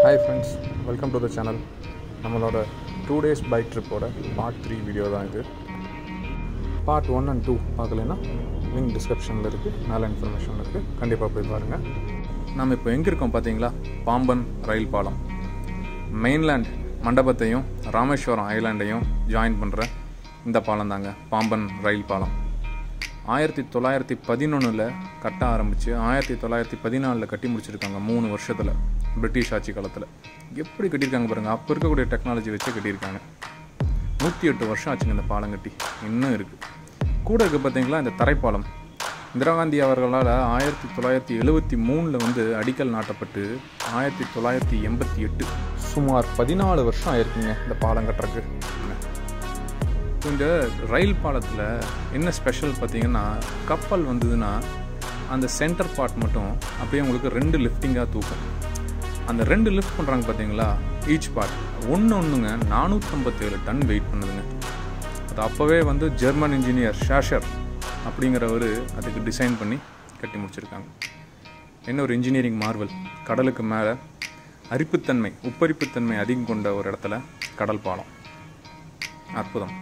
hi friends welcome to the channel நம்மளோட two days bike ட்ரிப்போட part three video தான் இது பார்ட் ஒன் அண்ட் டூ பார்க்கலன்னா link டிஸ்கிரிப்ஷனில் இருக்குது மேலே இன்ஃபர்மேஷன் இருக்குது கண்டிப்பாக போய் பாருங்கள் நம்ம இப்போ எங்கே இருக்கோம் பார்த்தீங்களா பாம்பன் ரயில் பாலம் மெயின்லேண்ட் மண்டபத்தையும் ராமேஸ்வரம் ஐலாண்டையும் ஜாயின் பண்ணுற இந்த பாலம் தாங்க பாம்பன் ரயில் பாலம் ஆயிரத்தி தொள்ளாயிரத்தி பதினொன்றில் கட்ட ஆரம்பித்து ஆயிரத்தி தொள்ளாயிரத்தி பதினாலில் கட்டி முடிச்சிருக்காங்க மூணு வருஷத்தில் பிரிட்டிஷ் ஆட்சி காலத்தில் எப்படி கட்டியிருக்காங்க பாருங்கள் அப்போ இருக்கக்கூடிய டெக்னாலஜி வச்சு கட்டியிருக்காங்க நூற்றி எட்டு வருஷம் ஆச்சுங்க இந்த பாலம் கட்டி இன்னும் இருக்குது கூட இருக்குது பார்த்தீங்களா இந்த தரைப்பாலம் இந்திரா காந்தி அவர்களால் ஆயிரத்தி தொள்ளாயிரத்தி எழுபத்தி மூணில் வந்து அடிக்கல் நாட்டப்பட்டு ஆயிரத்தி தொள்ளாயிரத்தி எண்பத்தி எட்டு சுமார் பதினாலு வருஷம் ஆயிருக்குங்க இந்த பாலம் கட்டுறதுக்கு இந்த ரயில் பாலத்தில் என்ன ஸ்பெஷல் பார்த்தீங்கன்னா கப்பல் வந்ததுன்னா அந்த சென்டர் பார்ட் மட்டும் அப்படியே உங்களுக்கு ரெண்டு லிஃப்டிங்காக தூக்கும் அந்த ரெண்டு லிஃப்ட் பண்ணுறாங்க பார்த்தீங்களா ஈச் பார்ட் ஒன்று ஒன்றுங்க நானூற்றம்பத்தேழு டன் வெயிட் பண்ணுதுங்க அது அப்போவே வந்து ஜெர்மன் இன்ஜினியர் ஷாஷர் அப்படிங்கிறவர் அதுக்கு டிசைன் பண்ணி கட்டி முடிச்சிருக்காங்க என்ன ஒரு இன்ஜினியரிங் மார்வல் கடலுக்கு மேலே அரிப்புத்தன்மை உப்பரிப்புத்தன்மை அதிகம் கொண்ட ஒரு இடத்துல கடல் பாலம் அற்புதம்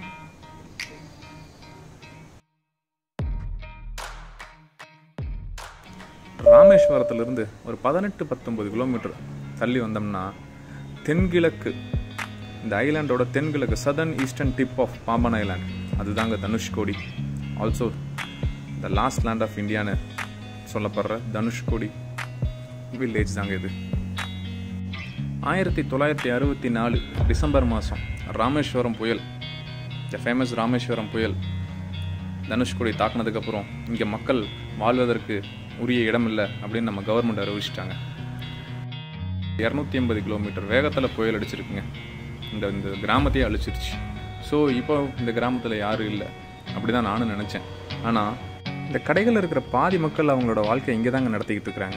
ராமேஸ்வரத்திலிருந்து ஒரு பதினெட்டு பத்தொன்பது கிலோமீட்டர் தள்ளி வந்தோம்னா தென்கிழக்கு இந்த ஐலாண்டோட தென்கிழக்கு southern eastern tip of Pamban island அதுதாங்க Dhanushkodi also the last land of இந்தியான்னு சொல்லப்படுற தனுஷ்கோடி வில்லேஜ் தாங்க இது ஆயிரத்தி தொள்ளாயிரத்தி அறுபத்தி நாலு டிசம்பர் மாதம் ராமேஸ்வரம் புயல் த ஃபேமஸ் ராமேஸ்வரம் புயல் தனுஷ்கோடி தாக்குனதுக்கப்புறம் இங்கே மக்கள் வாழ்வதற்கு உரிய இடம் இல்லை அப்படின்னு நம்ம கவர்மெண்ட் அறிவிச்சிட்டாங்க இரநூத்தி எண்பது கிலோமீட்டர் வேகத்தில் புயல் அடிச்சிருக்குங்க இந்த இந்த கிராமத்தையே அழிச்சிருச்சு ஸோ இப்போ இந்த கிராமத்தில் யாரும் இல்லை அப்படி தான் நானும் நினச்சேன் ஆனால் இந்த கடைகளில் இருக்கிற பாதி மக்கள் அவங்களோட வாழ்க்கையை இங்கே தாங்க நடத்திக்கிட்டு இருக்கிறாங்க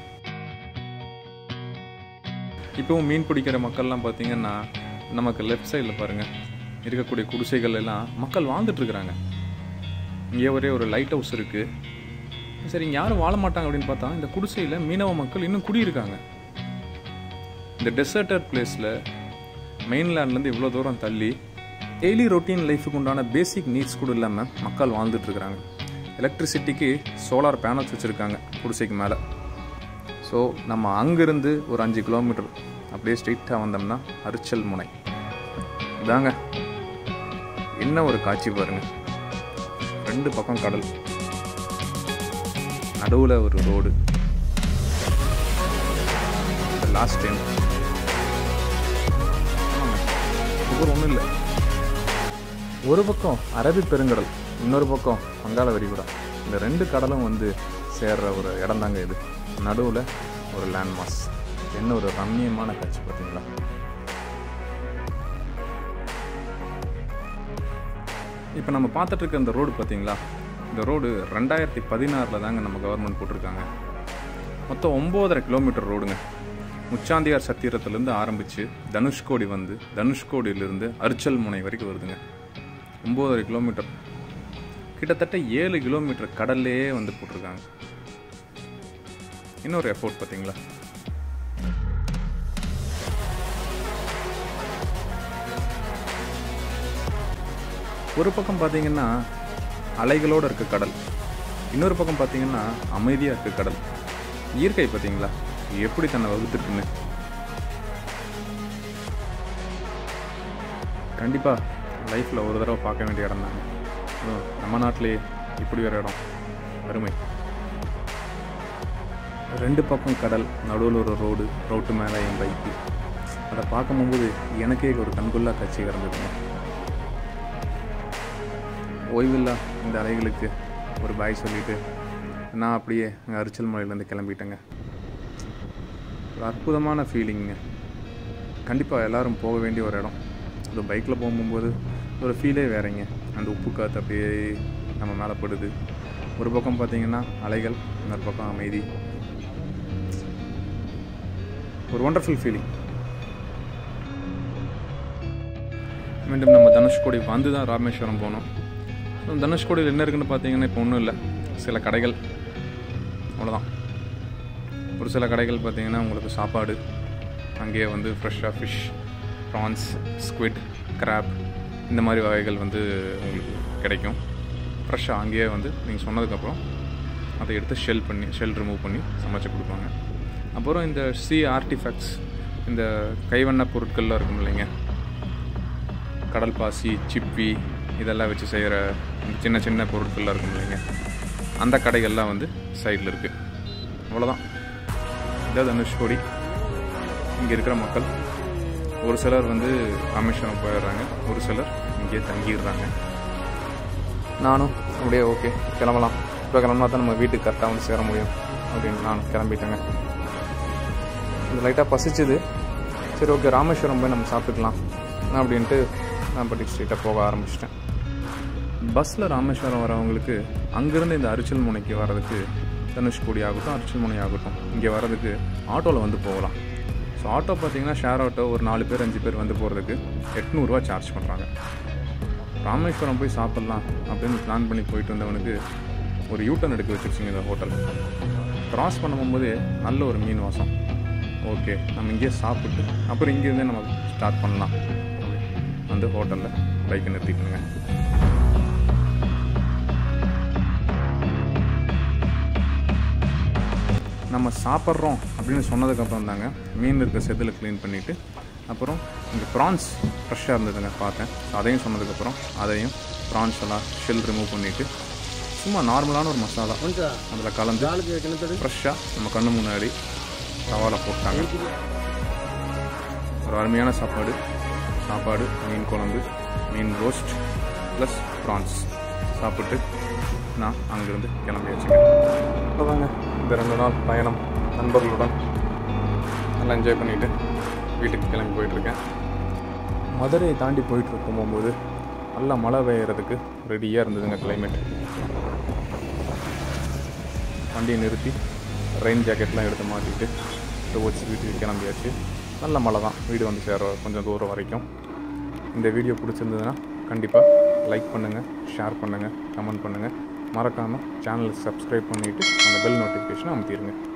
இப்போவும் மீன் பிடிக்கிற மக்கள்லாம் பார்த்தீங்கன்னா நமக்கு லெஃப்ட் சைடில் பாருங்கள் இருக்கக்கூடிய குடிசைகள் எல்லாம் மக்கள் வாழ்ந்துட்டு இருக்கிறாங்க இங்கே ஒரே ஒரு லைட் ஹவுஸ் இருக்குது சரி இங்கே யாரும் வாழ மாட்டாங்க அப்படின்னு பார்த்தா இந்த குடிசையில் மீனவ மக்கள் இன்னும் குடியிருக்காங்க இந்த டெசர்டட் பிளேஸில் மெயின்லேண்ட்லேருந்து இவ்வளோ தூரம் தள்ளி டெய்லி ரொட்டீன் லைஃபுக்கு உண்டான பேசிக் நீட்ஸ் கூட இல்லாமல் மக்கள் வாழ்ந்துட்டு இருக்கிறாங்க எலக்ட்ரிசிட்டிக்கு சோலார் பேனல்ஸ் வச்சுருக்காங்க குடிசைக்கு மேலே ஸோ நம்ம அங்கேருந்து ஒரு அஞ்சு கிலோமீட்டர் அப்படியே ஸ்ட்ரெயிட்டாக வந்தோம்னா அரிச்சல் முனை இதாங்க என்ன ஒரு காட்சி பாருங்கள் ரெண்டு பக்கம் கடல் நடுவில் ஒரு ரோடு லாஸ்ட் டைம் புகர் ஒன்றும் இல்லை ஒரு பக்கம் அரபி பெருங்கடல் இன்னொரு பக்கம் வங்காள விரிகுடா இந்த ரெண்டு கடலும் வந்து சேர்ற ஒரு இடம் தாங்க இது நடுவில் ஒரு லேண்ட்மார்க்ஸ் என்ன ஒரு ரம்மியமான காட்சி பார்த்தீங்களா இப்போ நம்ம பார்த்துட்டு இருக்க இந்த ரோடு பார்த்தீங்களா இந்த ரோடு ரெண்டாயிரத்தி பதினாறில் தாங்க நம்ம கவர்மெண்ட் போட்டிருக்காங்க மொத்தம் ஒம்போதரை கிலோமீட்டர் ரோடுங்க முச்சாந்தியார் சத்திரத்துலேருந்து ஆரம்பித்து தனுஷ்கோடி வந்து தனுஷ்கோடியிலிருந்து அரிச்சல் முனை வரைக்கும் வருதுங்க ஒம்போதரை கிலோமீட்டர் கிட்டத்தட்ட ஏழு கிலோமீட்டர் கடல்லே வந்து போட்டிருக்காங்க இன்னொரு எஃபோர்ட் பார்த்தீங்களா ஒரு பக்கம் பார்த்தீங்கன்னா அலைகளோடு இருக்க கடல் இன்னொரு பக்கம் பார்த்தீங்கன்னா அமைதியாக இருக்க கடல் இயற்கை பார்த்தீங்களா எப்படி தன்னை வகுத்துருக்குன்னு கண்டிப்பாக லைஃப்பில் ஒரு தடவை பார்க்க வேண்டிய இடம் தாங்க அதுவும் நம்ம நாட்டிலே இப்படி ஒரு இடம் அருமை ரெண்டு பக்கம் கடல் நடுவில் ஒரு ரோடு ரோட்டு மேலே என் பைக்கு அதை பார்க்கும்போது எனக்கே ஒரு கண்கொள்ளா காட்சி இருந்ததுங்க ஓய்வில்லா இந்த அலைகளுக்கு ஒரு பாய் சொல்லிவிட்டு நான் அப்படியே அங்கே அரிச்சல் மலையிலேருந்து கிளம்பிட்டேங்க ஒரு அற்புதமான ஃபீலிங்க கண்டிப்பாக எல்லோரும் போக வேண்டிய ஒரு இடம் அது பைக்கில் போகும்போது ஒரு ஃபீலே வேறங்க அந்த உப்பு காற்று அப்படியே நம்ம மேலே படுது ஒரு பக்கம் பார்த்தீங்கன்னா அலைகள் இன்னொரு பக்கம் அமைதி ஒரு ஒண்டர்ஃபுல் ஃபீலிங் மீண்டும் நம்ம தனுஷ்கோடி வந்து தான் ராமேஸ்வரம் போனோம் ஸோ தனுஷ்கோடியில் என்ன இருக்குன்னு பார்த்தீங்கன்னா இப்போ ஒன்றும் இல்லை சில கடைகள் அவ்வளோதான் ஒரு சில கடைகள் பார்த்தீங்கன்னா உங்களுக்கு சாப்பாடு அங்கேயே வந்து ஃப்ரெஷ்ஷாக ஃபிஷ் ப்ரான்ஸ் ஸ்குவிட் கிராப் இந்த மாதிரி வகைகள் வந்து உங்களுக்கு கிடைக்கும் ஃப்ரெஷ்ஷாக அங்கேயே வந்து நீங்கள் சொன்னதுக்கப்புறம் அதை எடுத்து ஷெல் பண்ணி ஷெல் ரிமூவ் பண்ணி சமைச்சு கொடுப்பாங்க அப்புறம் இந்த சி ஆர்டிஃபேக்ட்ஸ் இந்த கைவண்ண பொருட்கள்லாம் இருக்கும் இல்லைங்க கடல் பாசி சிப்பி இதெல்லாம் வச்சு செய்கிற இந்த சின்ன சின்ன பொருட்கள்லாம் இருக்கும் இல்லைங்க அந்த கடைகள்லாம் வந்து சைடில் இருக்குது அவ்வளோதான் இதான் தனுஷ்கோடி இங்கே இருக்கிற மக்கள் ஒரு சிலர் வந்து ராமேஸ்வரம் போயிடுறாங்க ஒரு சிலர் இங்கேயே தங்கிடுறாங்க நானும் அப்படியே ஓகே கிளம்பலாம் இப்போ கிளம்புனா தான் நம்ம வீட்டுக்கு கரெக்டாக வந்து சேர முடியும் அப்படின்னு நான் கிளம்பிட்டேங்க இது லைட்டாக பசிச்சுது சரி ஓகே ராமேஸ்வரம் போய் நம்ம சாப்பிட்டுக்கலாம் அப்படின்ட்டு நான் பட்டி ஸ்ட்ரீட்டாக போக ஆரம்பிச்சிட்டேன் பஸ்ஸில் ராமேஸ்வரம் வரவங்களுக்கு அங்கேருந்து இந்த அரிச்சல் முனைக்கு வர்றதுக்கு தனுஷ்கோடி ஆகட்டும் அரிச்சல் முனை ஆகட்டும் இங்கே வர்றதுக்கு ஆட்டோவில் வந்து போகலாம் ஸோ ஆட்டோ பார்த்தீங்கன்னா ஷேர் ஆட்டோ ஒரு நாலு பேர் அஞ்சு பேர் வந்து போகிறதுக்கு எட்நூறுரூவா சார்ஜ் பண்ணுறாங்க ராமேஸ்வரம் போய் சாப்பிட்லாம் அப்படின்னு பிளான் பண்ணி போயிட்டு வந்தவனுக்கு ஒரு யூட்டன் எடுக்க வச்சிருச்சிங்க இந்த ஹோட்டல் க்ராஸ் பண்ணும்போதே நல்ல ஒரு மீன் வாசம் ஓகே நம்ம இங்கேயே சாப்பிட்டு அப்புறம் இங்கேருந்தே நம்ம ஸ்டார்ட் பண்ணலாம் வந்து ஹோட்டலில் பைக்கை நிறுத்திக்கணுங்க நம்ம சாப்பிட்றோம் அப்படின்னு சொன்னதுக்கப்புறம் தாங்க மீன் இருக்க செதில் க்ளீன் பண்ணிவிட்டு அப்புறம் இங்கே ப்ரான்ஸ் ஃப்ரெஷ்ஷாக இருந்ததுங்க பார்த்தேன் அதையும் சொன்னதுக்கப்புறம் அதையும் ப்ரான்ஸ் எல்லாம் ஷெல் ரிமூவ் பண்ணிவிட்டு சும்மா நார்மலான ஒரு மசாலா அதில் கலந்து ஃப்ரெஷ்ஷாக நம்ம கண்ணு முன்னாடி தவால போட்டாங்க ஒரு அருமையான சாப்பாடு சாப்பாடு மீன் குழம்பு மீன் ரோஸ்ட் ப்ளஸ் ப்ரான்ஸ் சாப்பிட்டு நான் அங்கேருந்து கிளம்பியாச்சுங்க அதாங்க இந்த ரெண்டு நாள் பயணம் நண்பர்களுடன் நல்லா என்ஜாய் பண்ணிவிட்டு வீட்டுக்கு கிளம்பி போயிட்டுருக்கேன் மதுரையை தாண்டி போயிட்டு இருக்கும் போகும்போது நல்லா மழை பெய்யறதுக்கு ரெடியாக இருந்ததுங்க கிளைமேட் வண்டியை நிறுத்தி ரெயின் ஜாக்கெட்லாம் எடுத்து மாட்டிட்டு டுவோர்ட்ஸ் வீட்டுக்கு கிளம்பியாச்சு நல்ல மழை தான் வீடு வந்து சேர கொஞ்சம் தூரம் வரைக்கும் இந்த வீடியோ பிடிச்சிருந்ததுன்னா கண்டிப்பாக லைக் பண்ணுங்கள் ஷேர் பண்ணுங்கள் கமெண்ட் பண்ணுங்கள் மறக்காமல் சேனலுக்கு சப்ஸ்கிரைப் பண்ணிவிட்டு அந்த பெல் நோட்டிஃபிகேஷனை அமுத்திடுங்க